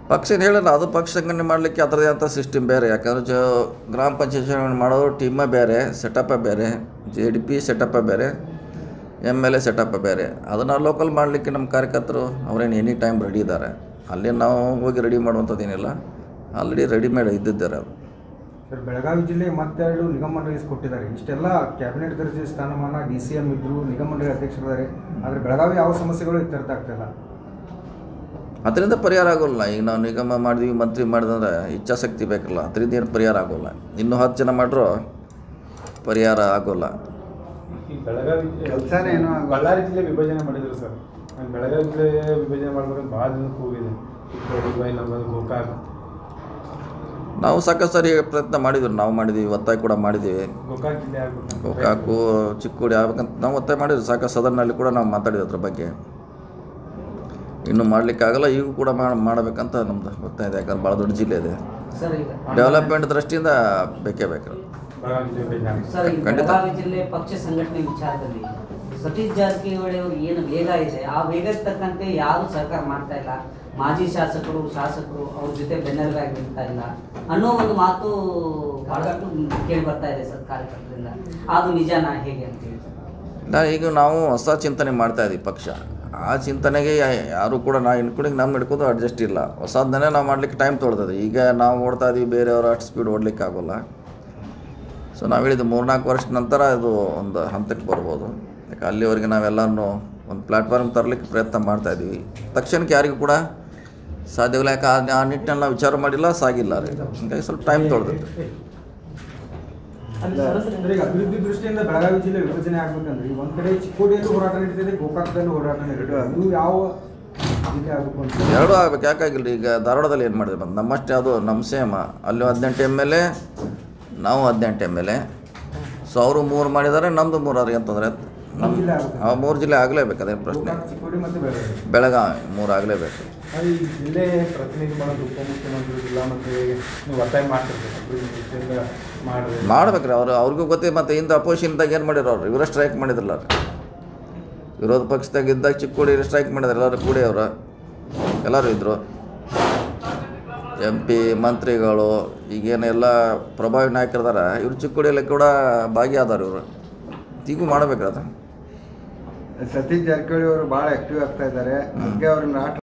ಪಕ್ಷ ಹೇಳಲ್ಲ ಅದು ಪಕ್ಷ ಸಂಘಟನೆ ಮಾಡಲಿಕ್ಕೆ ಅದರದೇ ಅಂತ ಸಿಸ್ಟಮ್ ಬೇರೆ ಯಾಕಂದ್ರೆ ಜ ಗ್ರಾಮ ಪಂಚಾಯತ್ ಚುನಾವಣೆ ಮಾಡೋರು ಟೀಮೇ ಬೇರೆ ಸೆಟಪ್ಪೇ ಬೇರೆ ಜೆ ಡಿ ಪಿ ಸೆಟಪ್ಪೇ ಬೇರೆ ಎಮ್ ಎಲ್ ಎ ಸೆಟಪ್ಪೇ ಬೇರೆ ಅದನ್ನು ಲೋಕಲ್ ಮಾಡಲಿಕ್ಕೆ ನಮ್ಮ ಕಾರ್ಯಕರ್ತರು ಅವರೇನು ಎನಿ ಟೈಮ್ ರೆಡಿ ಇದ್ದಾರೆ ಅಲ್ಲಿ ನಾವು ಹೋಗಿ ರೆಡಿ ಮಾಡುವಂಥದ್ದೇನಿಲ್ಲ ಆಲ್ರೆಡಿ ರೆಡಿಮೇಡ್ ಇದ್ದಿದ್ದಾರೆ ಅದು ಸರ್ ಬೆಳಗಾವಿ ಜಿಲ್ಲೆ ಮತ್ತೆರಡು ನಿಗಮ ಮಂಡಳಿ ಕೊಟ್ಟಿದ್ದಾರೆ ಇಷ್ಟೆಲ್ಲ ಕ್ಯಾಬಿನೆಟ್ ದರ್ಜೆ ಸ್ಥಾನಮಾನ ಡಿ ಸಿ ಎಂ ಇದ್ರು ನಿಗಮ ಮಂಡಳಿ ಅಧ್ಯಕ್ಷರಿದ್ದಾರೆ ಆದರೆ ಬೆಳಗಾವಿ ಯಾವ ಸಮಸ್ಯೆಗಳು ಇತ್ಯರ್ಥ ಆಗ್ತಿಲ್ಲ ಅದರಿಂದ ಪರಿಹಾರ ಆಗೋಲ್ಲ ಈಗ ನಾವು ನಿಗಮ ಮಾಡಿದ್ವಿ ಮಂತ್ರಿ ಮಾಡಿದಂದ್ರೆ ಇಚ್ಛಾಶಕ್ತಿ ಬೇಕಲ್ಲ ಅದರಿಂದ ಏನು ಪರಿಹಾರ ಆಗೋಲ್ಲ ಇನ್ನೂ ಹತ್ತು ಜನ ಮಾಡ್ರೂ ಪರಿಹಾರ ಆಗೋಲ್ಲ ಈ ಬೆಳಗಾವಿ ಕೆಲ್ಸನೇ ಏನೂ ಆಗಲ್ಲ. ಬಳ್ಳಾರಿ ಜಿಲ್ಲೆ ವಿಭಜನೆ ಮಾಡಿದ್ರು ಸರ್ ನಾನು ಬೆಳಗಾವಿ ಜಿಲ್ಲೆ ವಿಭಜನೆ ಮಾಡ್ಬೇಕಂತ ಭಾಳ ದಿನಕ್ಕೆ ಹೋಗಿದೆ ಚಿಕ್ಕೋಡಿ ಬೈಲಂಬ ಗೋಕಾಕ್ ನಾವು ಸಾಕಷ್ಟು ಸಾರಿ ಪ್ರಯತ್ನ ಮಾಡಿದ್ವಿ ನಾವು ಮಾಡಿದ್ದೀವಿ ಒತ್ತಾಯ ಕೂಡ ಮಾಡಿದ್ದೀವಿ ಗೋಕಾಕ್ ಜಿಲ್ಲೆ ಆಗ್ಬೇಕು ಗೋಕಾಕು ಚಿಕ್ಕೋಡಿ ಆಗ್ಬೇಕಂತ ನಾವು ಒತ್ತಾಯ ಮಾಡಿದ್ವಿ ಸಾಕಷ್ಟು ಸದನಲ್ಲಿ ಕೂಡ ನಾವು ಮಾತಾಡಿದ್ವಿ ಅದ್ರ ಬಗ್ಗೆ ಇನ್ನೂ ಮಾಡಲಿಕ್ಕಾಗಲ್ಲ ಈಗೂ ಕೂಡ ಮಾಡ- ಮಾಡಬೇಕಂತ ನಮ್ದು ಒತ್ತಾಯ ಇದೆ ಯಾಕಂದ್ರೆ ಭಾಳ ದೊಡ್ಡ ಜಿಲ್ಲೆ ಇದೆ ಸರ್ ಈಗ ಡೆವಲಪ್ಮೆಂಟ್ ದೃಷ್ಟಿಯಿಂದ ಬೇಕೇ ಬೇಕು ಬೆಳಗಾವಿ ಜಿಲ್ಲೆ ವಿಭಜನೆ ಆಗ್ಬೇಕು. ಸರ್ ಈ ಖಂಡಿತ. ಬೆಳಗಾವಿ ಜಿಲ್ಲೆ ಪಕ್ಷ ಸಂಘಟನೆ ವಿಚಾರದಲ್ಲಿ ಸತೀಶ್ ಜಾರಕಿಹೊಳಿ ಅವ್ರಿಗೆ ಏನು ವೇಗ ಇದೆ ಆ ವೇಗಕ್ಕೆ ತಕ್ಕಂತೆ ಯಾರು ಸರ್ಕಾರ ಮಾಡ್ತಾ ಇಲ್ಲ ಮಾಜಿ ಶಾಸಕರು ಶಾಸಕರು ಅವ್ರ ಜೊತೆ ಬೆನ್ನೆಲುಬಾಗಿ ನಿಲ್ತಾ ಇಲ್ಲ ಅನ್ನೋ ಒಂದು ಮಾತು ಬಹಳಷ್ಟು ಕೇಳಿ ಬರ್ತಾ ಇದೆ ಸರ್ ಕಾರ್ಯಕರ್ತರಿಂದ ಅದು ನಿಜನಾ ಹೇಗೆ ಅಂತ ಹೇಳಿ ನಾ ಈಗ ನಾವು ಹೊಸ ಚಿಂತನೆ ಮಾಡ್ತಾ ಇದ್ದೀವಿ ಪಕ್ಷ ಆ ಚಿಂತನೆಗೆ ಯಾ- ಯಾರು ಕೂಡ ನಾ ಇನ್ಕ್ಲೂಡಿಂಗ್ ನಮ್ಮ ಹಿಡ್ಕೊಂಡು ಅಡ್ಜಸ್ಟ್ ಇಲ್ಲ ಹೊಸದನ್ನೇ ನಾವು ಮಾಡ್ಲಿಕ್ಕೆ ಟೈಮ್ ತೊಳ್ದದೆ ಈಗ ನಾವು ಓಡ್ತಾ ಇದ್ದೀವಿ ಬೇರೆಯವರು ಅಷ್ಟು ಸ್ಪೀಡ್ ಓಡ್ಲಿಕ್ಕೆ ಆಗೋಲ್ಲ ಸೊ ನಾವು ಹೇಳಿದ್ದು ಮೂರ್ನಾಲ್ಕು ವರ್ಷದ ನಂತರ ಇದು ಒಂದು ಹಂತಕ್ಕೆ ಬರ್ಬೋದು ಯಾಕೆ ಅಲ್ಲಿವರೆಗೆ ನಾವೆಲ್ಲರನ್ನು ಒಂದು ಪ್ಲ್ಯಾಟ್ಫಾರ್ಮ್ ತರಲಿಕ್ಕೆ ಪ್ರಯತ್ನ ಮಾಡ್ತಾ ಇದ್ದೀವಿ ತಕ್ಷಣಕ್ಕೆ ಯಾರಿಗೂ ಕೂಡ ಸಾಧ್ಯವಿಲ್ಲ ಯಾಕೆ ಆ ಆ ನಿಟ್ಟಿನಲ್ಲಿ ನಾವು ವಿಚಾರ ಮಾಡಿಲ್ಲ ಸಾಗಿಲ್ಲ ರೀ ಹೀಗಾಗಿ ಸ್ವಲ್ಪ ಟೈಮ್ ತೊಳ್ದೈತೆ ಸರ್, ಈಗ ಅಭಿವೃದ್ಧಿ ದೃಷ್ಟಿಯಿಂದ ಬೆಳಗಾವಿ ಜಿಲ್ಲೆ ವಿಭಜನೆ ಆಗ್ಬೇಕಂದ್ರೆ ಈಗ ಒಂದ್ ಕಡೆ ಚಿಕ್ಕೋಡಿಯಲ್ಲೂ ಹೋರಾಟ ನಡೀತಿದೆ ಗೋಕಾಕದಲ್ಲೂ ಹೋರಾಟ ನಡೀತಿದೆ ನೀವು ಯಾವ ಜಿಲ್ಲೆ ಆಗಬೇಕು ಅಂತ ಎರಡೂ ಆಗ್ಬೇಕು ಯಾಕಾಗಿಲ್ಲ ಈಗ ಧಾರವಾಡದಲ್ಲಿ ಏನು ಮಾಡಿದೆ ಬಂದು ನಮ್ಮಷ್ಟೇ ಅದು ನಮ್ಮ ಸೇಮ ಅಲ್ಲಿ ಹದಿನೆಂಟು ಎಮ್ ಎಲ್ ಎ ನಾವು ಹದಿನೆಂಟು ಎಮ್ ಎಲ್ ಎ ಸೊ ಅವರು ಮೂರು ಮಾಡಿದ್ದಾರೆ ನಮ್ಮದು ಮೂರು ಅವ್ರಿಗೆ ಅಂತಂದರೆ ಮೂರು ಜಿಲ್ಲೆ ಆಗ್ಬೇಕು. ಆ ಮೂರು ಜಿಲ್ಲೆ ಆಗಲೇಬೇಕು ಅದೇನು ಪ್ರಶ್ನೆ ಗೋಕಾಕ್ ಚಿಕ್ಕೋಡಿ ಮತ್ತು ಬೆಳಗಾವಿ ಬೆಳಗಾವಿ ಮೂರು ಆಗಲೇಬೇಕು ಅದು ಈ ಜಿಲ್ಲೆ ಪ್ರತಿನಿಧಿ ಮಾಡೋದು ಉಪಮುಖ್ಯಮಂತ್ರಿ ಜಿಲ್ಲಾ ಮಂತ್ರಿ ನೀವು ಒತ್ತಾಯ ಮಾಡ್ತಿರ್ತೀರಿ ಅಭಿವೃದ್ಧಿ ದೃಷ್ಟಿಯಿಂದ ಮಾಡಿದ್ರೆ ಮಾಡ್ಬೇಕ್ರಿ ಅವರು ಅವ್ರಿಗೂ ಗೊತ್ತಿದೆ ಮತ್ತು ಹಿಂದೆ ಅಪೋಸಿಷನ್ದಾಗ ಏನು ಮಾಡಿರೋ ಅವ್ರು ಇವರ ಸ್ಟ್ರೈಕ್ ಮಾಡಿದ್ರಲ್ಲ ಅವ್ರು ವಿರೋಧ ಪಕ್ಷದಾಗ ಇದ್ದಾಗ ಚಿಕ್ಕೋಡಿ ಸ್ಟ್ರೈಕ್ ಮಾಡಿದ್ರು ಎಲ್ಲರೂ ಕೂಡಿ ಅವರು ಎಲ್ಲರೂ ಇದ್ದರು ಎಂ ಪಿ ಮಂತ್ರಿಗಳು ಈಗೇನೆಲ್ಲ ಪ್ರಭಾವಿ ನಾಯಕರಿದಾರ ಇವ್ರು ಚಿಕ್ಕೋಡಿಯಲ್ಲಿ ಕೂಡ ಭಾಗಿಯಾದಾರ ಇವರು ಈಗೂ ಮಾಡ್ಬೇಕ್ರಿ ಅದು ಸತೀಶ್ ಜಾರಕಿಹೊಳಿ ಅವರು ಭಾಳ ಆಕ್ಟಿವ್ ಆಗ್ತಾ ಇದ್ದಾರೆ ಅದಕ್ಕೆ ಅವ್ರನ್ನ ಆಟ